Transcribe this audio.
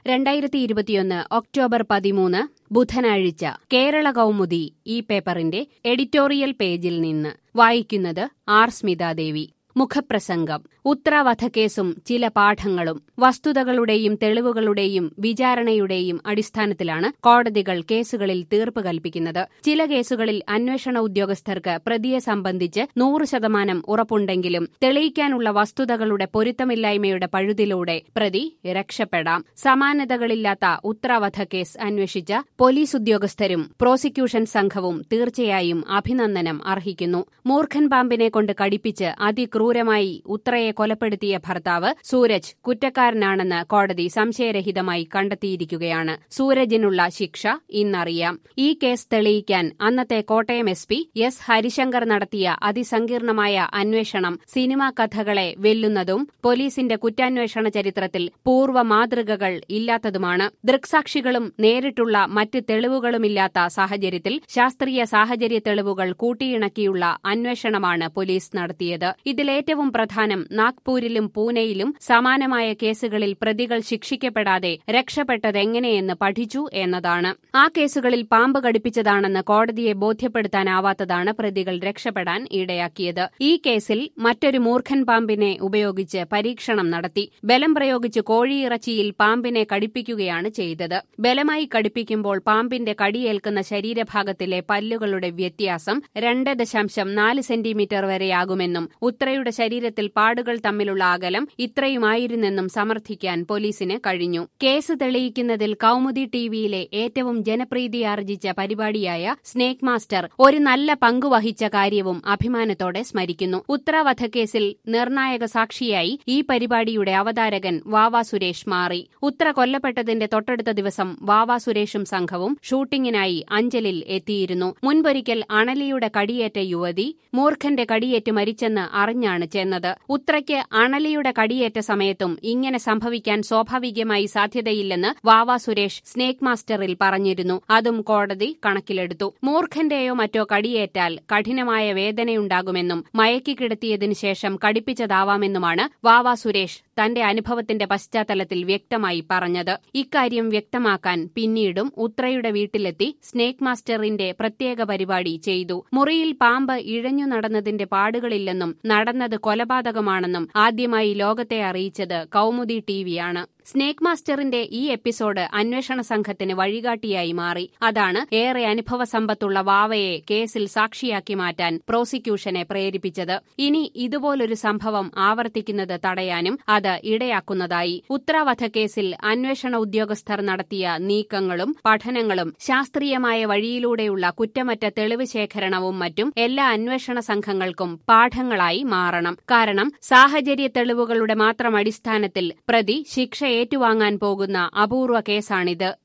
രണ്ടായിരത്തി ഇരുപത്തിയൊന്ന് ഒക്ടോബർ പതിമൂന്ന് ബുധനാഴ്ച കേരള കൗമുദി ഈ പേപ്പറിന്റെ എഡിറ്റോറിയൽ പേജിൽ നിന്ന് വായിക്കുന്നത് ആർ സ്മിതാദേവി മുഖപ്രസംഗം ഉത്ര വധക്കേസും ചില പാഠങ്ങളും വസ്തുതകളുടെയും തെളിവുകളുടെയും വിചാരണയുടെയും അടിസ്ഥാനത്തിലാണ് കോടതികൾ കേസുകളിൽ തീർപ്പ് കൽപ്പിക്കുന്നത് ചില കേസുകളിൽ അന്വേഷണ ഉദ്യോഗസ്ഥർക്ക് പ്രതിയെ സംബന്ധിച്ച് നൂറ് ശതമാനം ഉറപ്പുണ്ടെങ്കിലും തെളിയിക്കാനുള്ള വസ്തുതകളുടെ പൊരുത്തമില്ലായ്മയുടെ പഴുതിലൂടെ പ്രതി രക്ഷപ്പെടാം സമാനതകളില്ലാത്ത ഉത്ര വധക്കേസ് അന്വേഷിച്ച പോലീസ് ഉദ്യോഗസ്ഥരും പ്രോസിക്യൂഷൻ സംഘവും തീർച്ചയായും അഭിനന്ദനം അർഹിക്കുന്നു മൂർഖൻ പാമ്പിനെ കൊണ്ട് കടിപ്പിച്ച് അതിക്രൂരമായി ഉത്രയെ കൊലപ്പെടുത്തിയ ഭർത്താവ് സൂരജ് കുറ്റക്കാരനാണെന്ന് കോടതി സംശയരഹിതമായി കണ്ടെത്തിയിരിക്കുകയാണ് സൂരജിനുള്ള ശിക്ഷ ഇന്നറിയാം ഈ കേസ് തെളിയിക്കാൻ അന്നത്തെ Kottayam S P S Harishankar നടത്തിയ അതിസങ്കീർണമായ അന്വേഷണം സിനിമാ കഥകളെ വെല്ലുന്നതും പോലീസിന്റെ കുറ്റാന്വേഷണ ചരിത്രത്തിൽ പൂർവ്വ മാതൃകകൾ ഇല്ലാത്തതുമാണ് ദൃക്സാക്ഷികളും നേരിട്ടുള്ള മറ്റ് തെളിവുകളുമില്ലാത്ത സാഹചര്യത്തിൽ ശാസ്ത്രീയ സാഹചര്യ തെളിവുകൾ കൂട്ടിയിണക്കിയുള്ള അന്വേഷണമാണ് പോലീസ് നടത്തിയത് ഇതിലേറ്റവും പ്രധാനം നാഗ്പൂരിലും പൂനെയിലും സമാനമായ കേസുകളിൽ പ്രതികൾ ശിക്ഷിക്കപ്പെടാതെ രക്ഷപ്പെട്ടതെങ്ങനെയെന്ന് പഠിച്ചു എന്നതാണ് ആ കേസുകളിൽ പാമ്പ് കടിപ്പിച്ചതാണെന്ന് കോടതിയെ ബോധ്യപ്പെടുത്താനാവാത്തതാണ് പ്രതികൾ രക്ഷപ്പെടാൻ ഇടയാക്കിയത് ഈ കേസിൽ മറ്റൊരു മൂർഖൻ പാമ്പിനെ ഉപയോഗിച്ച് പരീക്ഷണം നടത്തി ബലം പ്രയോഗിച്ച് കോഴിയിറച്ചിയിൽ പാമ്പിനെ കടിപ്പിക്കുകയാണ് ചെയ്തത് ബലമായി കടിപ്പിക്കുമ്പോൾ പാമ്പിന്റെ കടിയേൽക്കുന്ന ശരീരഭാഗത്തിലെ പല്ലുകളുടെ വ്യത്യാസം രണ്ട് ദശാംശം നാല് സെന്റിമീറ്റർ വരെയാകുമെന്നും ഉത്രയുടെ ശരീരത്തിൽ പാടുകൾ തമ്മിലുള്ള അകലം ഇത്രയുമായിരുന്നെന്നും സമർത്ഥിക്കാൻ പോലീസിന് കഴിഞ്ഞു കേസ് തെളിയിക്കുന്നതിൽ കൌമുദി ടിവിയിലെ ഏറ്റവും ജനപ്രീതിയാർജിച്ച പരിപാടിയായ സ്നേക് മാസ്റ്റർ ഒരു നല്ല പങ്കുവഹിച്ച കാര്യവും അഭിമാനത്തോടെ സ്മരിക്കുന്നു ഉത്ര വധക്കേസിൽ നിർണായക സാക്ഷിയായി ഈ പരിപാടിയുടെ അവതാരകൻ വാവ സുരേഷ് മാറി ഉത്ര കൊല്ലപ്പെട്ടതിന്റെ തൊട്ടടുത്ത ദിവസം വാവ സുരേഷും സംഘവും ഷൂട്ടിങ്ങിനായി അഞ്ചലിൽ എത്തിയിരുന്നു മുൻപൊരിക്കൽ അണലിയുടെ കടിയേറ്റ യുവതി മൂർഖന്റെ കടിയേറ്റ് മരിച്ചെന്ന് അറിഞ്ഞാണ് ചെന്നത് ഉത്രയ്ക്ക് അണലിയുടെ കടിയേറ്റ സമയത്തും ഇങ്ങനെ സംഭവിക്കാൻ സ്വാഭാവികമായി സാധ്യതയില്ലെന്ന് വാവ സുരേഷ് സ്നേക് മാസ്റ്ററിൽ പറഞ്ഞിരുന്നു അതും കോടതി കണക്കിലെടുത്തു മൂർഖന്റെയോ മറ്റോ കടിയേറ്റാൽ കഠിനമായ വേദനയുണ്ടാകുമെന്നും മയക്കി കിടത്തിയതിനു ശേഷം കടിപ്പിച്ചതാവാമെന്നുമാണ് വാവ സുരേഷ് തന്റെ അനുഭവത്തിന്റെ പശ്ചാത്തലത്തിൽ വ്യക്തമായി പറഞ്ഞത് ഇക്കാര്യം വ്യക്തമാക്കാൻ പിന്നീടും ഉത്രയുടെ വീട്ടിലെത്തി സ്നേക് മാസ്റ്ററിന്റെ പ്രത്യേക പരിപാടി ചെയ്തു മുറിയിൽ പാമ്പ് ഇഴഞ്ഞു നടന്നതിന്റെ പാടുകളില്ലെന്നും നടന്നത് കൊലപാതകമാണെന്നും ആദ്യമായി ലോകത്തെ അറിയിച്ചത് കൌമുദി ടിവിയാണ് സ്നേക് മാസ്റ്ററിന്റെ ഈ എപ്പിസോഡ് അന്വേഷണ സംഘത്തിന് വഴികാട്ടിയായി മാറി അതാണ് ഏറെ അനുഭവ സമ്പത്തുള്ള വാവയെ കേസിൽ സാക്ഷിയാക്കി മാറ്റാൻ പ്രോസിക്യൂഷനെ പ്രേരിപ്പിച്ചത് ഇനി ഇതുപോലൊരു സംഭവം ആവർത്തിക്കുന്നത് തടയാനും അത് ഇടയാക്കുന്നതായി ഉത്തരവധക്കേസിൽ അന്വേഷണ ഉദ്യോഗസ്ഥർ നടത്തിയ നീക്കങ്ങളും പഠനങ്ങളും ശാസ്ത്രീയമായ വഴിയിലൂടെയുള്ള കുറ്റമറ്റ തെളിവ് ശേഖരണവും മറ്റും എല്ലാ അന്വേഷണ സംഘങ്ങൾക്കും പാഠങ്ങളായി മാറണം കാരണം സാഹചര്യ തെളിവുകളുടെ മാത്രം അടിസ്ഥാനത്തിൽ പ്രതി ശിക്ഷ ഏറ്റുവാങ്ങാൻ പോകുന്ന അപൂർവ കേസാണിത്